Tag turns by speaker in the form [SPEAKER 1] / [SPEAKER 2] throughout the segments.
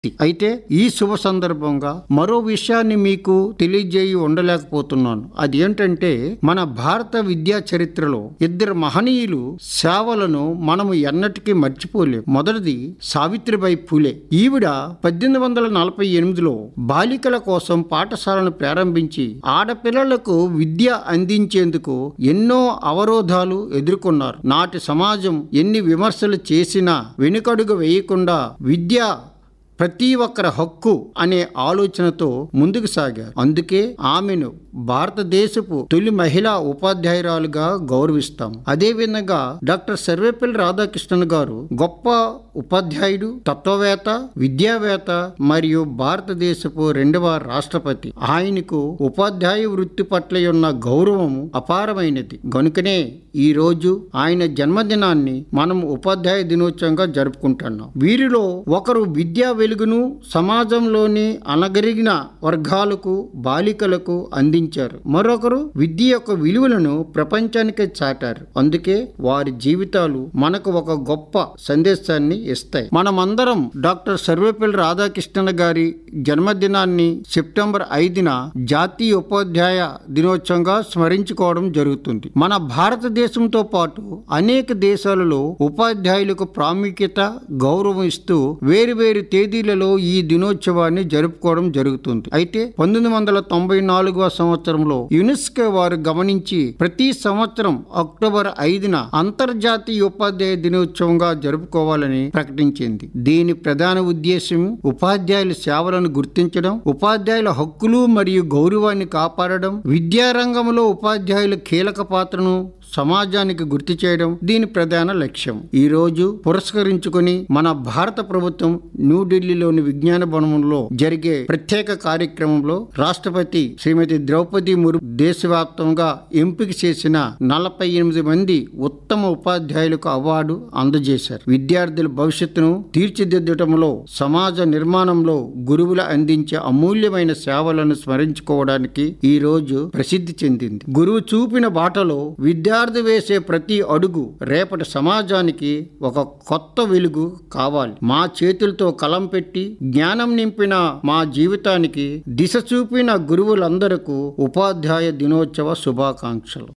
[SPEAKER 1] అయితే ఈ శుభ సందర్భంగా మరో విషయాన్ని మీకు తెలియజేయి ఉండలేకపోతున్నాను అది ఏంటంటే మన భారత విద్యా చరిత్రలో ఇద్దరు మహనీయులు సేవలను మనము ఎన్నటికీ మర్చిపోలేం మొదటిది సావిత్రిబాయి పూలే ఈవిడ పద్దెనిమిది వందల నలభై ఎనిమిదిలో బాలికల కోసం పాఠశాలను ప్రారంభించి ఆడపిల్లలకు విద్య అందించేందుకు ఎన్నో అవరోధాలు ఎదుర్కొన్నారు నాటి సమాజం ఎన్ని విమర్శలు చేసినా వెనుకడుగు వేయకుండా విద్య ప్రతి ఒక్కరి హక్కు అనే ఆలోచనతో ముందుకు సాగారు అందుకే ఆమెను భారతదేశపు తొలి మహిళా ఉపాధ్యాయురాలుగా గౌరవిస్తాం అదేవిధంగా డాక్టర్ సర్వేపల్లి రాధాకృష్ణన్ గారు గొప్ప ఉపాధ్యాయుడు తత్వవేత్త విద్యావేత్త మరియు భారతదేశపు రెండవ రాష్ట్రపతి ఆయనకు ఉపాధ్యాయ వృత్తి పట్ల ఉన్న గౌరవం అపారమైనది గనుకనే ఈ రోజు ఆయన జన్మదినాన్ని మనం ఉపాధ్యాయ దినోత్సవంగా జరుపుకుంటున్నాం వీరిలో ఒకరు విద్యా వెలుగును సమాజంలోని అనగరిగిన వర్గాలకు బాలికలకు అందించారు మరొకరు విద్య యొక్క విలువలను ప్రపంచానికి చాటారు అందుకే వారి జీవితాలు మనకు ఒక గొప్ప సందేశాన్ని ఇస్తాయి మనమందరం డాక్టర్ సర్వేపల్లి రాధాకృష్ణన్ గారి జన్మదినాన్ని సెప్టెంబర్ ఐదున జాతీయ ఉపాధ్యాయ దినోత్సవంగా స్మరించుకోవడం జరుగుతుంది మన భారతదేశంతో పాటు అనేక దేశాలలో ఉపాధ్యాయులకు ప్రాముఖ్యత గౌరవం ఇస్తూ వేరు వేరు తేదీలలో ఈ దినోత్సవాన్ని జరుపుకోవడం జరుగుతుంది అయితే పంతొమ్మిది వందల తొంభై నాలుగవ సంవత్సరంలో యునెస్కో వారు గమనించి ప్రతి సంవత్సరం అక్టోబర్ ఐదున అంతర్జాతీయ ఉపాధ్యాయ దినోత్సవంగా జరుపుకోవాలని ప్రకటించింది దీని ప్రధాన ఉద్దేశం ఉపాధ్యాయుల సేవలను గుర్తించడం ఉపాధ్యాయుల హక్కులు మరియు గౌరవాన్ని కాపాడడం విద్యారంగంలో ఉపాధ్యాయుల కీలక పాత్రను సమాజానికి గుర్తు చేయడం దీని ప్రధాన లక్ష్యం ఈ రోజు పురస్కరించుకొని మన భారత ప్రభుత్వం న్యూఢిల్లీలోని విజ్ఞాన భవనంలో జరిగే ప్రత్యేక కార్యక్రమంలో రాష్ట్రపతి శ్రీమతి ద్రౌపది ముర్ము దేశవ్యాప్తంగా ఎంపిక చేసిన నలభై ఎనిమిది మంది ఉత్తమ ఉపాధ్యాయులకు అవార్డు అందజేశారు విద్యార్థుల భవిష్యత్తును తీర్చిదిద్దటంలో సమాజ నిర్మాణంలో గురువులు అందించే అమూల్యమైన సేవలను స్మరించుకోవడానికి ఈ రోజు ప్రసిద్ధి చెందింది గురువు చూపిన బాటలో విద్యార్థి వేసే ప్రతి అడుగు రేపటి సమాజానికి ఒక కొత్త వెలుగు కావాలి మా చేతులతో కలం పెట్టి జ్ఞానం నింపిన మా జీవితానికి దిశ చూపిన గురువులందరకు ఉపాధ్యాయ దినోత్సవ శుభాకాంక్షలు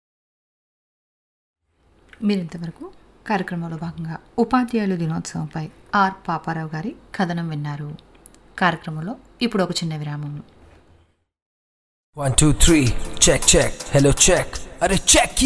[SPEAKER 2] మీరు ఇంతవరకు కార్యక్రమంలో భాగంగా ఉపాధ్యాయుల దినోత్సవంపై ఆర్ పాపారావు గారి కథనం విన్నారు కార్యక్రమంలో ఇప్పుడు ఒక చిన్న విరామం
[SPEAKER 3] One, two, three. Check, check. Hello, check. Are check